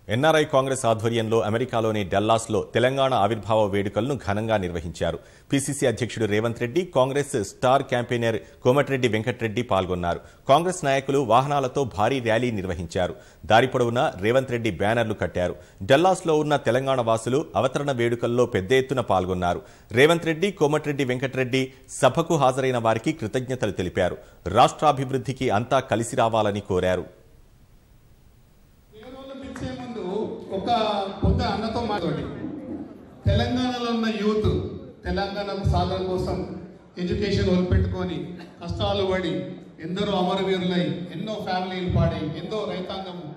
NRI Congress ఆధ్వర్యంలో అమెరికాలోని డల్లాస్లో తెలంగాణ ఆవిర్భావ వేడుకలను ఘనంగా నిర్వహించారు పీసీసీ అధ్యక్షుడు రేవంత్ రెడ్డి కాంగ్రెస్ స్టార్ క్యాంపెయినర్ కోమటిరెడ్డి వెంకటరెడ్డి పాల్గొన్నారు కాంగ్రెస్ నాయకులు వాహనాలతో భారీ ర్యాలీ నిర్వహించారు దారి పొడవునా రేవంత్ రెడ్డి బ్యానర్లు కట్టారు డల్లాస్లో ఉన్న తెలంగాణ వాసులు అవతరణ వేడుకల్లో పెద్ద ఎత్తున పాల్గొన్నారు రేవంత్ రెడ్డి కోమటిరెడ్డి వెంకటరెడ్డి సభకు హాజరైన వారికి కృతజ్ఞతలు తెలిపారు రాష్ట్రాభివృద్ధికి అంతా కలిసి రావాలని కోరారు పేరోళ్ళు పిలిచే ముందు ఒక పొద్దు అన్నతో మాట్లాడి తెలంగాణలో ఉన్న యూత్ తెలంగాణ సాధన కోసం ఎడ్యుకేషన్ వదిలిపెట్టుకొని కష్టాలు పడి ఎందరో అమరవీరులై ఎన్నో ఫ్యామిలీలు పాడి ఎంతో రైతాంగం